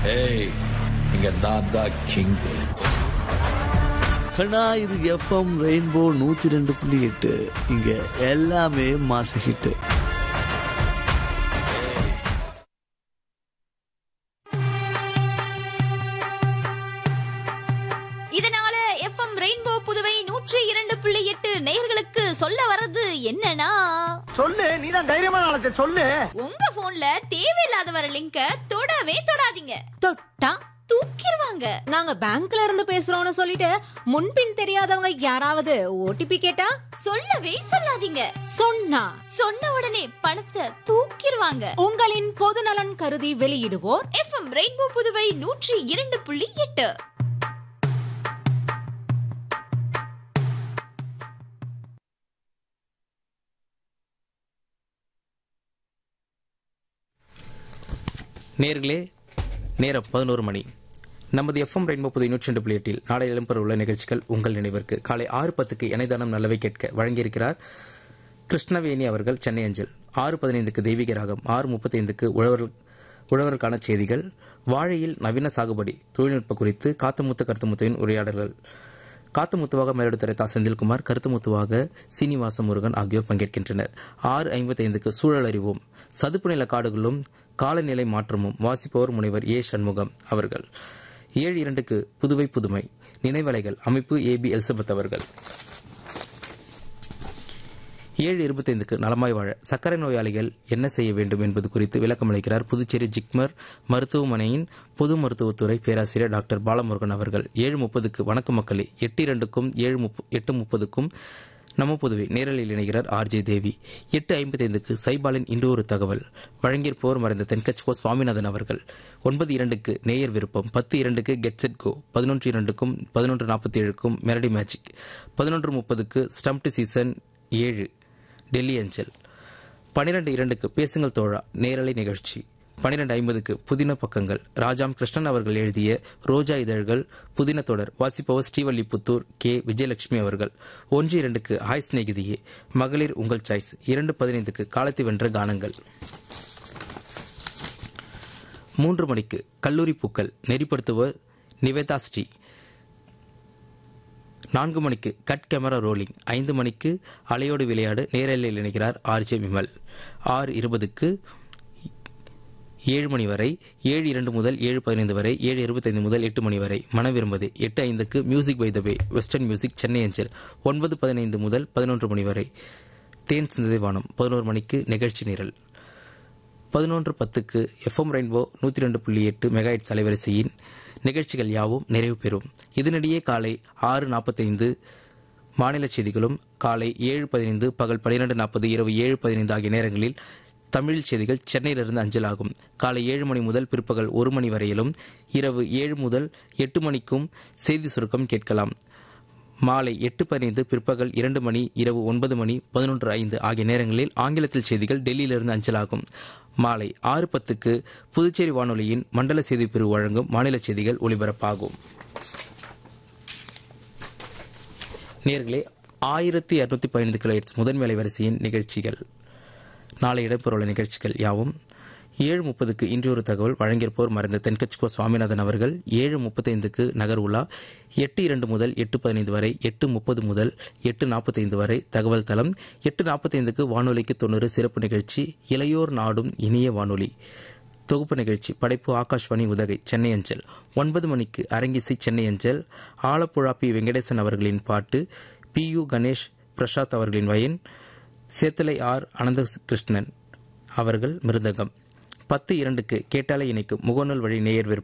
ஏய் இங்க நான் தான் கிங் கண்ணா இது எஃப்எம் ரெயின்போ நூத்தி ரெண்டு புள்ளி எட்டு இங்க எல்லாமே மாச ஹிட்டு இதனால எஃப்எம் ரெயின்போ புதுவை நூற்றி இரண்டு புள்ளி எட்டு நேயர்களுக்கு சொல்ல வர்றது என்னன்னா சொல்லு நீ தான் தைரியமான ஆளத்தை சொல்லு உங்க போன்ல தேவையில்லாத வர லிங்க தொடவே தொடாதீங்க தொட்டா தூக்கிடுவாங்க நாங்க பேங்க்ல இருந்து பேசுறோம்னு சொல்லிட்டு முன்பின் தெரியாதவங்க யாராவது ஓடிபி கேட்டா சொல்லவே சொல்லாதீங்க சொன்னா சொன்ன உடனே பணத்தை தூக்கிடுவாங்க உங்களின் பொது நலன் கருதி வெளியிடுவோர் எஃப்எம் ரெயின்போ புதுவை நூற்றி இரண்டு புள்ளி எட்டு நேர்களே நேரம் பதினோரு மணி நமது எஃப்எம் ரெயின்போ புது நூற்றி ரெண்டு புள்ளி எட்டில் நாளை இடம்பெற உள்ள நிகழ்ச்சிகள் உங்கள் நினைவிற்கு காலை ஆறு பத்துக்கு இணைதானம் நல்லவை கேட்க வழங்கியிருக்கிறார் கிருஷ்ணவேணி அவர்கள் சென்னை அஞ்சல் ஆறு பதினைந்துக்கு தெய்வீக ராகம் ஆறு முப்பத்தைந்துக்கு உழவர் உழவருக்கான செய்திகள் வாழையில் நவீன சாகுபடி தொழில்நுட்ப குறித்து காத்துமுத்து கருத்துமுத்துவின் உரையாடல்கள் காத்துமுத்துவாக மேலிடத்துறை தா செந்தில்குமார் கருத்துமுத்துவாக சீனிவாச முருகன் ஆகியோர் பங்கேற்கின்றனர் ஆறு ஐம்பத்தைந்துக்கு சூழல் அறிவோம் சதுப்பு நில காடுகளும் காலநிலை மாற்றமும் வாசிப்பவர் முனைவர் ஏ சண்முகம் அவர்கள் ஏழு இரண்டுக்கு புதுவை புதுமை நினைவலைகள் அமைப்பு ஏபி எலிசபெத் அவர்கள் ஏழு இருபத்தைந்துக்கு நலமாய் வாழ சர்க்கரை நோயாளிகள் என்ன செய்ய வேண்டும் என்பது குறித்து விளக்கமளிக்கிறார் புதுச்சேரி ஜிக்மர் மருத்துவமனையின் பொது மருத்துவத்துறை பேராசிரியர் டாக்டர் பாலமுருகன் அவர்கள் ஏழு முப்பதுக்கு வணக்கம் மக்களே எட்டு இரண்டுக்கும் ஏழு முப்ப எட்டு முப்பதுக்கும் நம்ம புதுவை நேரலில் இணைகிறார் ஆர்ஜே தேவி எட்டு ஐம்பத்தைந்துக்கு சைபாலின் இன்று ஒரு தகவல் வழங்கியிருப்போர் மறைந்த தென்கட்சிகோ சுவாமிநாதன் அவர்கள் ஒன்பது இரண்டுக்கு நேயர் விருப்பம் பத்து இரண்டுக்கு கெட் செட் கோ பதினொன்று இரண்டுக்கும் பதினொன்று நாற்பத்தி ஏழுக்கும் மெலடி மேஜிக் பதினொன்று முப்பதுக்கு ஸ்டம்ப்டு சீசன் ஏழு டெல்லி அஞ்சல் பனிரெண்டு இரண்டுக்கு பேசுங்கள் தோழா நேரலை நிகழ்ச்சி பனிரெண்டு ஐம்பதுக்கு புதின பக்கங்கள் ராஜாம் கிருஷ்ணன் அவர்கள் எழுதிய ரோஜா இதழ்கள் புதின தொடர் வாசிப்பவர் ஸ்ரீவல்லிபுத்தூர் கே விஜயலட்சுமி அவர்கள் ஒன்று இரண்டுக்கு ஹாய் சிநேகிதியே மகளிர் உங்கள் சாய்ஸ் இரண்டு பதினைந்துக்கு காலத்தை வென்ற கானங்கள் மூன்று மணிக்கு கல்லூரி பூக்கள் நெறிப்படுத்துவர் நிவேதா ஸ்ரீ நான்கு மணிக்கு கட் கேமரா ரோலிங் ஐந்து மணிக்கு அலையோடு விளையாடு நேரலில் இணைகிறார் ஆர்ஜே விமல் ஆறு இருபதுக்கு ஏழு மணி வரை ஏழு இரண்டு முதல் ஏழு பதினைந்து வரை ஏழு இருபத்தைந்து முதல் எட்டு மணி வரை மன விரும்பது எட்டு ஐந்துக்கு music by the way western music Chennai அஞ்சல் ஒன்பது பதினைந்து முதல் பதினொன்று மணி வரை தேன் சிந்ததை வானம் பதினோரு மணிக்கு நிகழ்ச்சி நிரல் பதினொன்று பத்துக்கு எஃப்எம் ரெயின்போ நூற்றி ரெண்டு புள்ளி எட்டு மெகாஹெட்ஸ் அலைவரிசையின் நிகழ்ச்சிகள் யாவும் நிறைவு பெறும் இதனிடையே காலை ஆறு நாற்பத்தைந்து மாநில செய்திகளும் காலை ஏழு பதினைந்து பகல் பன்னிரண்டு நாற்பது இரவு ஏழு பதினைந்து ஆகிய நேரங்களில் தமிழ் செய்திகள் சென்னையிலிருந்து அஞ்சலாகும் காலை ஏழு மணி முதல் பிற்பகல் ஒரு மணி வரையிலும் இரவு ஏழு முதல் எட்டு மணிக்கும் செய்தி சுருக்கம் கேட்கலாம் மாலை எட்டு பதினைந்து பிற்பகல் இரண்டு மணி இரவு ஒன்பது மணி பதினொன்று ஐந்து ஆகிய நேரங்களில் ஆங்கிலத்தில் செய்திகள் டெல்லியிலிருந்து அஞ்சலாகும் மாலை ஆறு பத்துக்கு புதுச்சேரி வானொலியின் மண்டல செய்தி பிரிவு வழங்கும் மாநில செய்திகள் ஒலிபரப்பாகும் நேர்களே ஆயிரத்தி இருநூத்தி பதினைந்து கிலோஹெட்ஸ் முதன்மை அலைவரிசையின் நிகழ்ச்சிகள் நாளை இடம்பெறவுள்ள நிகழ்ச்சிகள் யாவும் ஏழு முப்பதுக்கு இன்றொரு தகவல் வழங்கியிருப்போர் மறைந்த தென்கட்சிகோ சுவாமிநாதன் அவர்கள் ஏழு முப்பத்தைந்துக்கு நகர் உலா எட்டு இரண்டு முதல் எட்டு பதினைந்து வரை எட்டு முப்பது முதல் எட்டு நாற்பத்தைந்து வரை தகவல் தளம் எட்டு நாற்பத்தைந்துக்கு வானொலிக்கு தொண்ணூறு சிறப்பு நிகழ்ச்சி இளையோர் நாடும் இனிய வானொலி தொகுப்பு நிகழ்ச்சி படைப்பு ஆகாஷ்வாணி உதகை சென்னை அஞ்சல் ஒன்பது மணிக்கு அரங்கிசை சென்னை அஞ்சல் ஆலப்புழா பி வெங்கடேசன் அவர்களின் பாட்டு பி யு கணேஷ் பிரசாத் அவர்களின் வயன் சேத்தலை ஆர் அனந்த கிருஷ்ணன் அவர்கள் மிருதகம் பத்து இரண்டுக்கு கேட்டாலை இணைக்கும் முகநூல் வழி நேயர் விருப்பம்